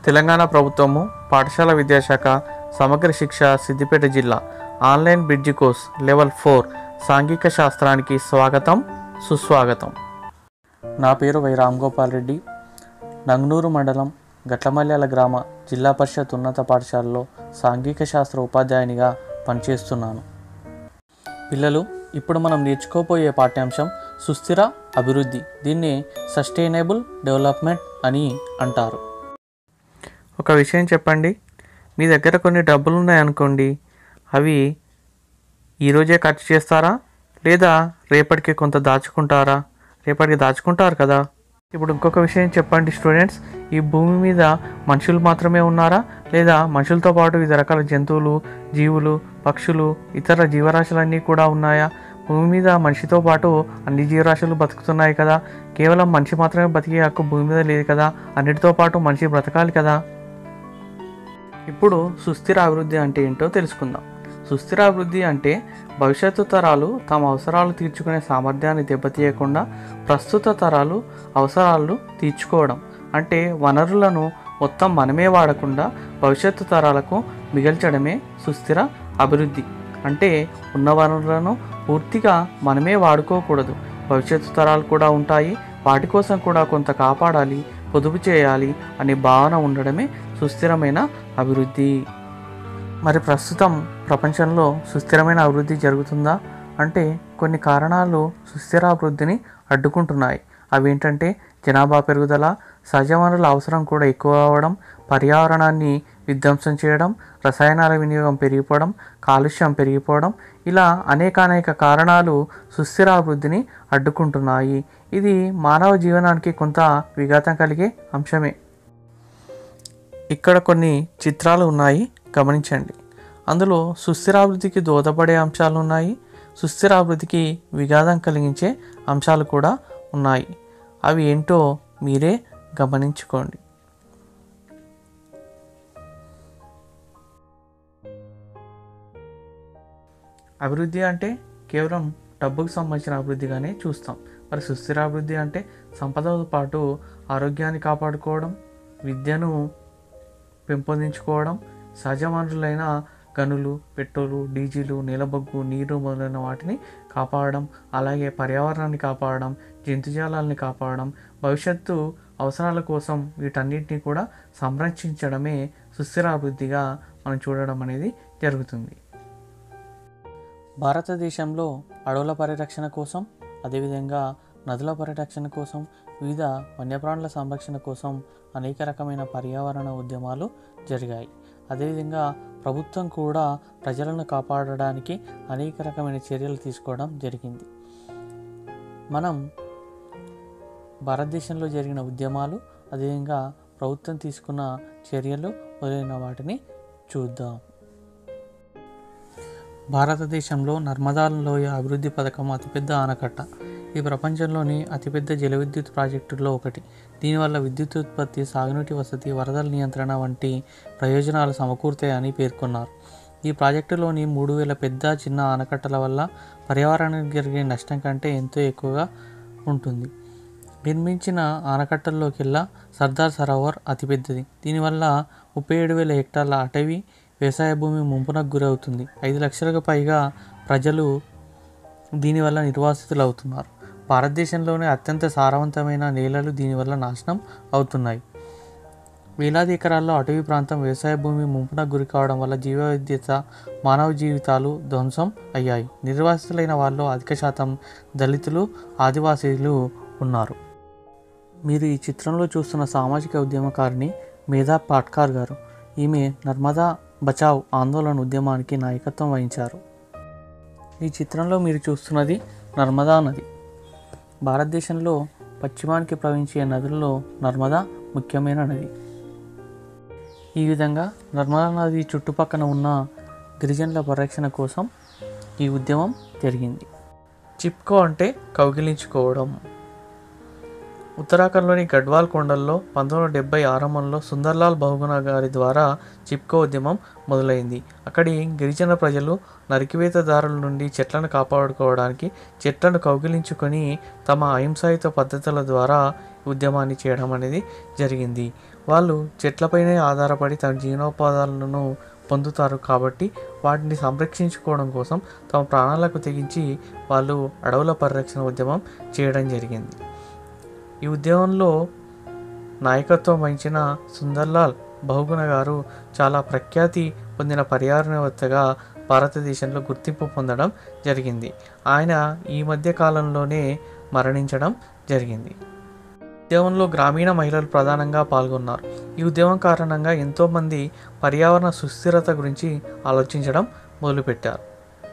తెలంగాణ ప్రభుత్వము పాఠశాల విద్యాశాఖ సమగ్ర శిక్ష సిద్దిపేట జిల్లా online bridge course level four సాంఘిక శాస్త్రానికి స్వాగతం సుస్వాగతం నా పేరు వై రామ్ గోపాల్ రెడ్డి నంగనూరు మండలం గట్లమల్యాల గ్రామ జిల్లా పరిషత్ ఉన్నత పాఠశాలలో సాంఘిక శాస్త్ర ఉపాధ్యాయునిగా పనిచేస్తున్నాను పిల్లలు ఇప్పుడు మనం నేర్చుకోబోయే పాఠ్యాంశం సుస్థిర అభివృద్ధి దీన్ని సస్టైనబుల్ డెవలప్మెంట్ అని అంటారు ఒక విషయం చెప్పండి మీ దగ్గర కొన్ని డబ్బులు ఉన్నాయనుకోండి అవి ఈరోజే ఖర్చు చేస్తారా లేదా రేపటికి కొంత దాచుకుంటారా రేపటికి దాచుకుంటారు కదా ఇప్పుడు ఇంకొక విషయం చెప్పండి స్టూడెంట్స్ ఈ భూమి మీద మనుషులు మాత్రమే ఉన్నారా లేదా మనుషులతో పాటు వివిధ రకాల జంతువులు జీవులు పక్షులు ఇతర జీవరాశులన్నీ కూడా ఉన్నాయా భూమి మీద మనిషితో పాటు అన్ని జీవరాశులు బతుకుతున్నాయి కదా కేవలం మనిషి మాత్రమే బతికే హక్కు భూమి మీద లేదు కదా అన్నిటితో పాటు మనిషి బ్రతకాలి కదా ఇప్పుడు సుస్థిర అభివృద్ధి అంటే ఏంటో తెలుసుకుందాం సుస్థిర అభివృద్ధి అంటే భవిష్యత్తు తరాలు తమ అవసరాలు తీర్చుకునే సామర్థ్యాన్ని దెబ్బతీయకుండా ప్రస్తుత తరాలు అవసరాలు తీర్చుకోవడం అంటే వనరులను మొత్తం మనమే వాడకుండా భవిష్యత్తు తరాలకు మిగల్చడమే సుస్థిర అభివృద్ధి అంటే ఉన్న వనరులను పూర్తిగా మనమే వాడుకోకూడదు భవిష్యత్తు తరాలు కూడా ఉంటాయి వాటి కోసం కూడా కొంత కాపాడాలి పొదుపు చేయాలి అనే భావన ఉండడమే సుస్థిరమైన అభివృద్ధి మరి ప్రస్తుతం ప్రపంచంలో సుస్థిరమైన అభివృద్ధి జరుగుతుందా అంటే కొన్ని కారణాలు సుస్థిర అభివృద్ధిని అడ్డుకుంటున్నాయి అవి ఏంటంటే జనాభా పెరుగుదల సహజ వనరుల అవసరం కూడా ఎక్కువ అవడం పర్యావరణాన్ని విధ్వంసం చేయడం రసాయనాల వినియోగం పెరిగిపోవడం కాలుష్యం పెరిగిపోవడం ఇలా అనేక అనేక కారణాలు సుస్థిర అభివృద్ధిని అడ్డుకుంటున్నాయి ఇది మానవ జీవనానికి కొంత విఘాతం కలిగే అంశమే ఇక్కడ కొన్ని చిత్రాలు ఉన్నాయి గమనించండి అందులో సుస్థిరాభివృద్ధికి దోహదపడే అంశాలు ఉన్నాయి సుస్థిరాభివృద్ధికి విఘాతం కలిగించే అంశాలు కూడా ఉన్నాయి అవి ఏంటో మీరే గమనించుకోండి అభివృద్ధి అంటే కేవలం డబ్బుకు సంబంధించిన అభివృద్ధిగానే చూస్తాం మరి సుస్థిర అభివృద్ధి అంటే సంపదతో పాటు ఆరోగ్యాన్ని కాపాడుకోవడం విద్యను పెంపొందించుకోవడం సహజ వనరులైన గనులు పెట్రోలు డీజిలు నీలబొగ్గు నీరు మొదలైన వాటిని కాపాడడం అలాగే పర్యావరణాన్ని కాపాడడం జంతుజాలాల్ని కాపాడడం భవిష్యత్తు అవసరాల కోసం వీటన్నిటిని కూడా సంరక్షించడమే సుస్థిర అభివృద్ధిగా మనం చూడడం అనేది జరుగుతుంది భారతదేశంలో అడవుల పరిరక్షణ కోసం అదేవిధంగా నదుల పరిరక్షణ కోసం వివిధ వన్యప్రాణుల సంరక్షణ కోసం అనేక రకమైన పర్యావరణ ఉద్యమాలు జరిగాయి అదేవిధంగా ప్రభుత్వం కూడా ప్రజలను కాపాడడానికి అనేక రకమైన చర్యలు తీసుకోవడం జరిగింది మనం భారతదేశంలో జరిగిన ఉద్యమాలు అదేవిధంగా ప్రభుత్వం తీసుకున్న చర్యలు మొదలైన వాటిని చూద్దాం భారతదేశంలో నర్మదా లోయ అభివృద్ధి పథకం అతిపెద్ద ఆనకట్ట ఈ ప్రపంచంలోని అతిపెద్ద జల విద్యుత్ ప్రాజెక్టుల్లో ఒకటి దీనివల్ల విద్యుత్ ఉత్పత్తి సాగునీటి వసతి వరదల నియంత్రణ వంటి ప్రయోజనాలు సమకూరుతాయని పేర్కొన్నారు ఈ ప్రాజెక్టులోని మూడు వేల పెద్ద చిన్న ఆనకట్టల వల్ల పర్యావరణానికి జరిగే నష్టం కంటే ఎంతో ఎక్కువగా ఉంటుంది నిర్మించిన ఆనకట్టల్లోకెల్లా సర్దార్ సరోవర్ అతిపెద్దది దీనివల్ల ముప్పై ఏడు వేల హెక్టార్ల అటవీ వ్యవసాయ భూమి ముంపునకు గురవుతుంది ఐదు లక్షలకు పైగా ప్రజలు దీనివల్ల నిర్వాసితులు అవుతున్నారు భారతదేశంలోనే అత్యంత సారవంతమైన నేలలు దీనివల్ల నాశనం అవుతున్నాయి వేలాది ఎకరాల్లో అటవీ ప్రాంతం వ్యవసాయ భూమి ముంపునకు గురి కావడం వల్ల జీవ విద్యత మానవ జీవితాలు ధ్వంసం అయ్యాయి నిర్వాసితులైన వాళ్ళు అధిక శాతం దళితులు ఆదివాసీలు ఉన్నారు మీరు ఈ చిత్రంలో చూస్తున్న సామాజిక ఉద్యమకారిణి మేధా పాట్కార్ గారు ఈమె నర్మదా బచావ్ ఆందోళన ఉద్యమానికి నాయకత్వం వహించారు ఈ చిత్రంలో మీరు చూస్తున్నది నర్మదా నది భారతదేశంలో పశ్చిమానికి ప్రవహించే నదుల్లో నర్మదా ముఖ్యమైన నది ఈ విధంగా నర్మదా నది చుట్టుపక్కన ఉన్న గిరిజనుల పరిరక్షణ కోసం ఈ ఉద్యమం జరిగింది చిప్కో అంటే కౌగిలించుకోవడం ఉత్తరాఖండ్లోని గడ్వాల్ కొండల్లో పంతొమ్మిది వందల డెబ్బై ఆరంభంలో సుందర్లాల్ బహుగుణ గారి ద్వారా చిప్కో ఉద్యమం మొదలైంది అక్కడి గిరిజన ప్రజలు నరికివేతదారుల నుండి చెట్లను కాపాడుకోవడానికి చెట్లను కౌగిలించుకొని తమ అహింసాయుత పద్ధతుల ద్వారా ఉద్యమాన్ని చేయడం అనేది జరిగింది వాళ్ళు చెట్లపైనే ఆధారపడి తమ జీవనోపాధాలను పొందుతారు కాబట్టి వాటిని సంరక్షించుకోవడం కోసం తమ ప్రాణాలకు తెగించి వాళ్ళు అడవుల పరిరక్షణ ఉద్యమం చేయడం జరిగింది ఈ ఉద్యమంలో నాయకత్వం వహించిన సుందర్లాల్ బహుగుణ గారు చాలా ప్రఖ్యాతి పొందిన పర్యావరణవేత్తగా భారతదేశంలో గుర్తింపు పొందడం జరిగింది ఆయన ఈ మధ్య కాలంలోనే మరణించడం జరిగింది ఉద్యమంలో గ్రామీణ మహిళలు ప్రధానంగా పాల్గొన్నారు ఈ ఉద్యమం కారణంగా ఎంతోమంది పర్యావరణ సుస్థిరత గురించి ఆలోచించడం మొదలుపెట్టారు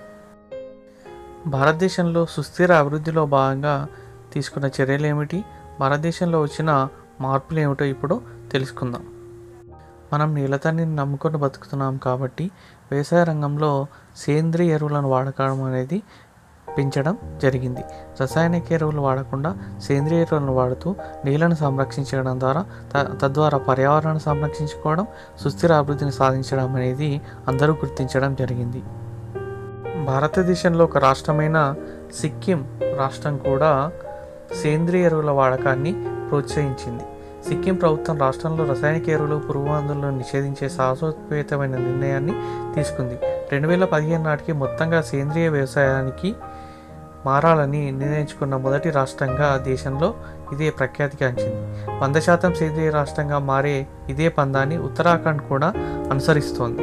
భారతదేశంలో సుస్థిర అభివృద్ధిలో భాగంగా తీసుకున్న చర్యలు ఏమిటి భారతదేశంలో వచ్చిన మార్పులు ఏమిటో ఇప్పుడు తెలుసుకుందాం మనం నీలతల్లిని నమ్ముకొని బతుకుతున్నాం కాబట్టి వ్యవసాయ రంగంలో సేంద్రియ ఎరువులను వాడకం అనేది పెంచడం జరిగింది రసాయనిక ఎరువులు వాడకుండా సేంద్రియ ఎరువులను వాడుతూ నీళ్లను సంరక్షించడం ద్వారా త- తద్వారా పర్యావరణాన్ని సంరక్షించుకోవడం సుస్థిర అభివృద్ధిని సాధించడం అనేది అందరూ గుర్తించడం జరిగింది భారతదేశంలో ఒక రాష్ట్రమైన సిక్కిం రాష్ట్రం కూడా సేంద్రియ ఎరువుల వాడకాన్ని ప్రోత్సహించింది సిక్కిం ప్రభుత్వం రాష్ట్రంలో రసాయనిక ఎరువులు పురుగు మందులను నిషేధించే సాహసోపేతమైన నిర్ణయాన్ని తీసుకుంది రెండు వేల పదిహేను నాటికి మొత్తంగా సేంద్రియ వ్యవసాయానికి మారాలని నిర్ణయించుకున్న మొదటి రాష్ట్రంగా దేశంలో ఇదే ప్రఖ్యాతిగాంచింది వంద శాతం సేంద్రియ రాష్ట్రంగా మారే ఇదే పందాన్ని ఉత్తరాఖండ్ కూడా అనుసరిస్తోంది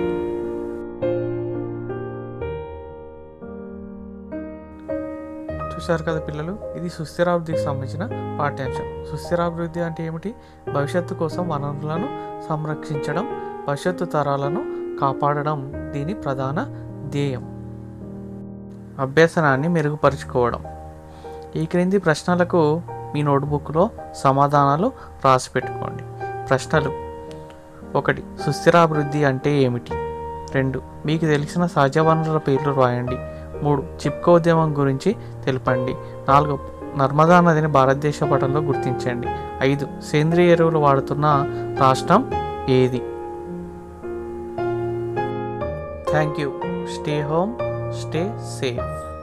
చూశారు కదా పిల్లలు ఇది సుస్థిరాభివృద్ధికి సంబంధించిన పాఠ్యాంశం సుస్థిరాభివృద్ధి అంటే ఏమిటి భవిష్యత్తు కోసం వనరులను సంరక్షించడం భవిష్యత్తు తరాలను కాపాడడం దీని ప్రధాన ధ్యేయం అభ్యసనాన్ని మెరుగుపరుచుకోవడం ఈ క్రింది ప్రశ్నలకు మీ నోట్బుక్లో సమాధానాలు రాసి పెట్టుకోండి ప్రశ్నలు ఒకటి సుస్థిరాభివృద్ధి అంటే ఏమిటి రెండు మీకు తెలిసిన సహజ వనరుల పేర్లు రాయండి మూడు చిప్కో ఉద్యమం గురించి తెలపండి నాలుగు నర్మదా నదిని భారతదేశ పటంలో గుర్తించండి ఐదు సేంద్రియ ఎరువులు వాడుతున్న రాష్ట్రం ఏది thank you stay home stay safe